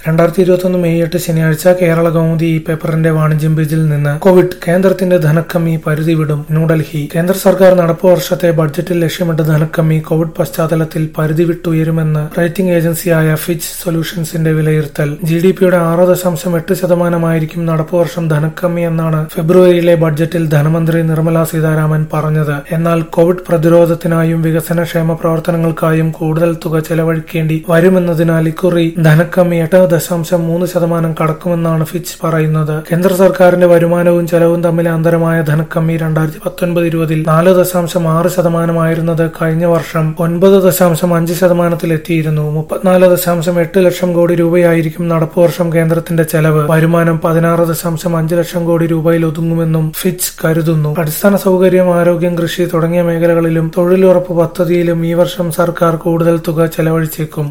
രണ്ടായിരത്തി ഇരുപത്തൊന്ന് മെയ് എട്ട് ശനിയാഴ്ച കേരള കൗമുദി ഈ പേപ്പറിന്റെ വാണിജ്യം പേജിൽ നിന്ന് കോവിഡ് കേന്ദ്രത്തിന്റെ ധനക്കമ്മി പരിധി വിടും ന്യൂഡൽഹി കേന്ദ്ര സർക്കാർ നടപ്പു വർഷത്തെ ബഡ്ജറ്റിൽ ലക്ഷ്യമിട്ട ധനക്കമ്മി കോവിഡ് പശ്ചാത്തലത്തിൽ പരിധി വിട്ടുയരുമെന്ന് റേറ്റിംഗ് ഏജൻസിയായ ഫിച്ച് സൊല്യൂഷൻസിന്റെ വിലയിരുത്തൽ ജി ഡി പിയുടെ ആറ് ദശാംശം എട്ട് ശതമാനമായിരിക്കും നടപ്പു വർഷം ധനക്കമ്മി എന്നാണ് ഫെബ്രുവരിയിലെ ബഡ്ജറ്റിൽ ധനമന്ത്രി നിർമ്മല സീതാരാമൻ പറഞ്ഞത് എന്നാൽ കോവിഡ് പ്രതിരോധത്തിനായും വികസനക്ഷേമ പ്രവർത്തനങ്ങൾക്കായും കൂടുതൽ തുക ചെലവഴിക്കേണ്ടി വരുമെന്നതിനാൽ ഇക്കുറി ധനക്കമ്മി എട്ട് ദശാംശം മൂന്ന് ശതമാനം കടക്കുമെന്നാണ് ഫിച്ച് പറയുന്നത് കേന്ദ്ര സർക്കാരിന്റെ വരുമാനവും ചെലവും തമ്മിലെ അന്തരമായ ധനക്കമ്മി രണ്ടായിരത്തി പത്തൊൻപത് ഇരുപതിൽ നാല് ദശാംശം ആറ് ശതമാനമായിരുന്നത് കഴിഞ്ഞ വർഷം ഒൻപത് ദശാംശം അഞ്ച് ശതമാനത്തിലെത്തിയിരുന്നു മുപ്പത്തിനാല് ദശാംശം എട്ട് ലക്ഷം കോടി രൂപയായിരിക്കും നടപ്പു വർഷം കേന്ദ്രത്തിന്റെ ചെലവ് വരുമാനം പതിനാറ് ദശാംശം അഞ്ച് ലക്ഷം കോടി രൂപയിൽ ഒതുങ്ങുമെന്നും ഫിച്ച് കരുതുന്നു അടിസ്ഥാന സൗകര്യം ആരോഗ്യം കൃഷി തുടങ്ങിയ മേഖലകളിലും തൊഴിലുറപ്പ് പദ്ധതിയിലും ഈ വർഷം സർക്കാർ കൂടുതൽ തുക ചെലവഴിച്ചേക്കും